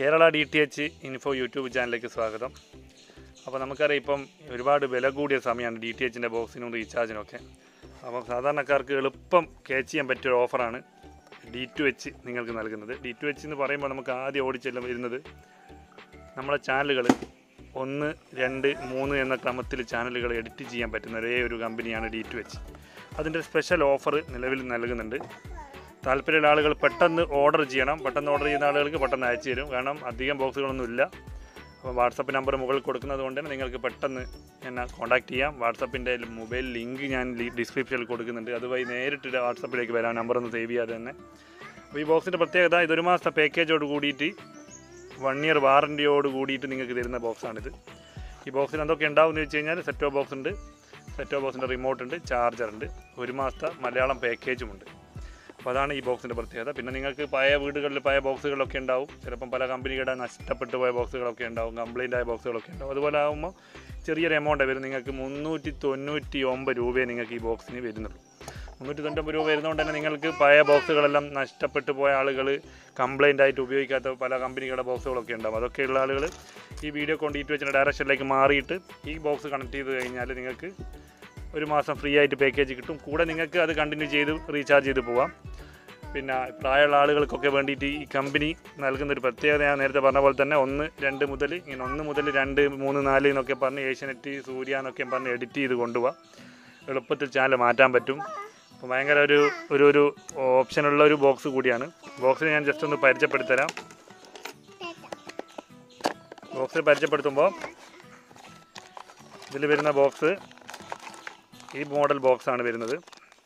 Kerala D T H info YouTube ചാനലിലേക്ക് സ്വാഗതം അപ്പോൾ നമുക്കറിയാം ഇപ്പം ഒരുപാട് വില കൂടിയ സമയമാണ് ഡി ടി എച്ചിൻ്റെ ബോക്സിനും റീചാർജിനും ഒക്കെ അപ്പം സാധാരണക്കാർക്ക് എളുപ്പം ക്യാച്ച് ചെയ്യാൻ പറ്റിയ ഒരു ഓഫറാണ് ഡി ടു എച്ച് നിങ്ങൾക്ക് നൽകുന്നത് ഡി ടു എച്ച് എന്ന് പറയുമ്പോൾ നമുക്ക് ആദ്യം ഓടിച്ചെല്ലാം വരുന്നത് നമ്മളെ ചാനലുകൾ ഒന്ന് രണ്ട് മൂന്ന് എന്ന ക്രമത്തിൽ ചാനലുകൾ എഡിറ്റ് ചെയ്യാൻ പറ്റുന്ന ഒരേ ഒരു കമ്പനിയാണ് ഡി ടു എച്ച് അതിൻ്റെ സ്പെഷ്യൽ ഓഫർ നിലവിൽ നൽകുന്നുണ്ട് താല്പര്യമുള്ള ആളുകൾ പെട്ടെന്ന് ഓർഡർ ചെയ്യണം പെട്ടെന്ന് ഓർഡർ ചെയ്യുന്ന ആളുകൾക്ക് പെട്ടെന്ന് അയച്ചു തരും കാരണം അധികം ബോക്സുകളൊന്നും ഇല്ല അപ്പോൾ വാട്സപ്പ് നമ്പർ മുകളിൽ കൊടുക്കുന്നത് കൊണ്ട് തന്നെ നിങ്ങൾക്ക് പെട്ടെന്ന് എന്നെ കോൺടാക്ട് ചെയ്യാം വാട്സപ്പിൻ്റെ മൊബൈൽ ലിങ്ക് ഞാൻ ഡിസ്ക്രിപ്ഷനിൽ കൊടുക്കുന്നുണ്ട് അതുവഴി നേരിട്ട് വാട്സപ്പിലേക്ക് വരാം നമ്പർ ഒന്ന് സേവ് ചെയ്യാതെ തന്നെ അപ്പോൾ ഈ ബോക്സിൻ്റെ പ്രത്യേകത ഇതൊരു മാസത്തെ പാക്കേജോട് കൂടിയിട്ട് വൺ ഇയർ വാറൻറ്റിയോട് കൂടിയിട്ട് നിങ്ങൾക്ക് തരുന്ന ബോക്സാണിത് ഈ ബോക്സിൽ എന്തൊക്കെ ഉണ്ടാവും എന്ന് വെച്ച് കഴിഞ്ഞാൽ സെറ്റോ ബോക്സ് ഉണ്ട് സെറ്റോ ബോക്സിൻ്റെ റിമോട്ട് ഉണ്ട് ചാർജർ ഉണ്ട് ഒരു മാസത്തെ മലയാളം പാക്കേജും ഉണ്ട് അപ്പോൾ അതാണ് ഈ ബോക്സിൻ്റെ പ്രത്യേകത പിന്നെ നിങ്ങൾക്ക് പഴയ വീടുകളിൽ പഴയ ബോക്സുകളൊക്കെ ഉണ്ടാവും ചിലപ്പം പല കമ്പനികളുടെ നഷ്ടപ്പെട്ടു പോയ ബോക്സുകളൊക്കെ ഉണ്ടാവും കംപ്ലൈൻ്റ് ആയ ബോക്സുകളൊക്കെ ഉണ്ടാവും അതുപോലെ ആകുമ്പോൾ ചെറിയൊരു എമൗണ്ട് വരും നിങ്ങൾക്ക് മുന്നൂറ്റി തൊണ്ണൂറ്റി ഒമ്പത് രൂപയെ നിങ്ങൾക്ക് ഈ ബോക്സിന് വരുന്നുള്ളൂ മുന്നൂറ്റി തൊണ്ണൂറ്റൊമ്പത് രൂപ വരുന്നതുകൊണ്ട് തന്നെ നിങ്ങൾക്ക് പഴയ ബോക്സുകളെല്ലാം നഷ്ടപ്പെട്ടു പോയ ആളുകൾ കംപ്ലൈൻ്റ് ആയിട്ട് ഉപയോഗിക്കാത്ത പല കമ്പനികളുടെ ബോക്സുകളൊക്കെ ഉണ്ടാവും അതൊക്കെയുള്ള ആളുകൾ ഈ വീഡിയോ കൊണ്ട് ഇട്ട് വെച്ചിട്ട് ഡയറക്ഷനിലേക്ക് മാറിയിട്ട് ഈ ബോക്സ് കണക്ട് ചെയ്ത് കഴിഞ്ഞാൽ നിങ്ങൾക്ക് ഒരു മാസം ഫ്രീ ആയിട്ട് പാക്കേജ് കിട്ടും കൂടെ നിങ്ങൾക്ക് അത് കണ്ടിന്യൂ ചെയ്ത് റീചാർജ് ചെയ്ത് പോവാം പിന്നെ പ്രായമുള്ള ആളുകൾക്കൊക്കെ വേണ്ടിയിട്ട് ഈ കമ്പനി നൽകുന്ന ഒരു പ്രത്യേകത ഞാൻ നേരത്തെ പറഞ്ഞ പോലെ തന്നെ ഒന്ന് രണ്ട് മുതൽ ഇങ്ങനെ ഒന്ന് മുതൽ രണ്ട് മൂന്ന് നാല് എന്നൊക്കെ പറഞ്ഞ് ഏഷ്യനെറ്റ് സൂര്യ എന്നൊക്കെ പറഞ്ഞ് എഡിറ്റ് ചെയ്ത് കൊണ്ടുപോകാം എളുപ്പത്തിൽ ചാനൽ മാറ്റാൻ പറ്റും അപ്പോൾ ഭയങ്കര ഒരു ഒരു ഒരു ഓപ്ഷനുള്ള ഒരു ബോക്സ് കൂടിയാണ് ബോക്സിൽ ഞാൻ ജസ്റ്റ് ഒന്ന് പരിചയപ്പെടുത്തരാം ബോക്സിൽ പരിചയപ്പെടുത്തുമ്പോൾ ഇതിൽ വരുന്ന ബോക്സ് ഈ മോഡൽ ബോക്സാണ് വരുന്നത്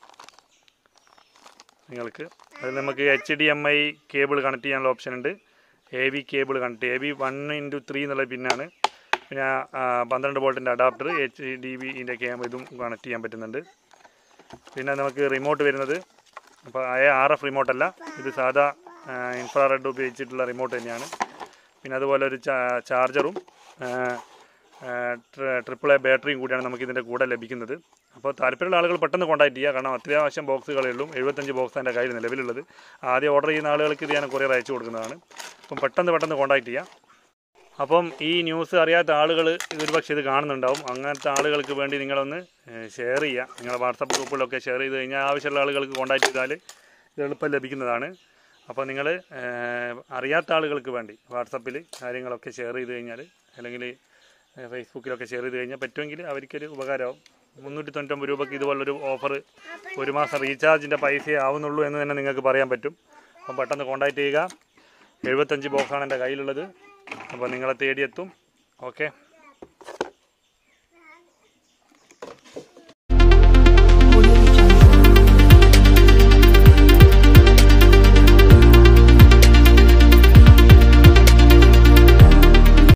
നിങ്ങൾക്ക് അതിൽ നമുക്ക് H D M I cable connect ചെയ്യാനുള്ള ഓപ്ഷൻ ഉണ്ട് A V cable connect A V one into three എന്നുള്ള പിന്നാണ് പിന്നെ ആ, പന്ത്രണ്ട് വോൾട്ടിൻ്റെ അഡാപ്റ്റർ എച്ച് ഡി ബിൻ്റെ ക്യാമ ഇതും കണക്ട് ചെയ്യാൻ പറ്റുന്നുണ്ട് പിന്നെ നമുക്ക് റിമോട്ട് വരുന്നത് അപ്പോൾ ആർ എഫ് റിമോട്ടല്ല ഇത് സാധാ ഇൻഫ്രാറെഡ് ഉപയോഗിച്ചിട്ടുള്ള റിമോട്ട് തന്നെയാണ് പിന്നെ അതുപോലെ ഒരു ചാ- ചാർജറും ട്രിപ്പിൾ എ ബാറ്ററിയും കൂടിയാണ് നമുക്ക് ഇതിൻ്റെ കൂടെ ലഭിക്കുന്നത് അപ്പോൾ താല്പര്യമുള്ള ആളുകൾ പെട്ടെന്ന് കോൺടാക്ട് ചെയ്യുക കാരണം അത്യാവശ്യം ബോക്സുകളേ ഉള്ളൂ എഴുപത്തഞ്ച് ബോക്സ് എൻ്റെ കയ്യിൽ നിലവിലുള്ളത് ആദ്യം ഓർഡർ ചെയ്യുന്ന ആളുകൾക്ക് ഇത് ഞാൻ കൊറിയർ അയച്ചു കൊടുക്കുന്നതാണ് അപ്പം പെട്ടെന്ന് പെട്ടെന്ന് കോൺടാക്ട് ചെയ്യാം അപ്പം ഈ ന്യൂസ് അറിയാത്ത ആളുകൾ ഒരുപക്ഷെ ഇത് കാണുന്നുണ്ടാവും അങ്ങനത്തെ ആളുകൾക്ക് വേണ്ടി നിങ്ങളൊന്ന് ഷെയർ ചെയ്യുക നിങ്ങളുടെ വാട്സപ്പ് ഗ്രൂപ്പുകളിലൊക്കെ ഷെയർ ചെയ്ത് കഴിഞ്ഞാൽ ആവശ്യമുള്ള ആളുകൾക്ക് കോൺടാക്ട് ചെയ്താൽ ഇത് എളുപ്പം ലഭിക്കുന്നതാണ് അപ്പോൾ നിങ്ങൾ അറിയാത്ത ആളുകൾക്ക് വേണ്ടി വാട്സപ്പിൽ കാര്യങ്ങളൊക്കെ ഷെയർ ചെയ്ത് കഴിഞ്ഞാൽ അല്ലെങ്കിൽ ഏഹ്, ഫേസ്ബുക്കിലൊക്കെ ഷെയർ ചെയ്ത് കഴിഞ്ഞാൽ പറ്റുമെങ്കിൽ അവർക്കൊരു ഉപകാരമാവും മുന്നൂറ്റി തൊണ്ണൂറ്റൊമ്പത് രൂപയ്ക്ക് ഇതുപോലൊരു ഓഫർ ഒരു മാസം റീചാർജിൻ്റെ പൈസയേ ആവുന്നുള്ളൂ എന്ന് തന്നെ നിങ്ങൾക്ക് പറയാൻ പറ്റും അപ്പം പെട്ടെന്ന് കോൺടാക്ട് ചെയ്യുക എഴുപത്തഞ്ച് ബോക്സാണ് എൻ്റെ കയ്യിലുള്ളത് അപ്പോൾ നിങ്ങളെ തേടിയെത്തും ഓക്കെ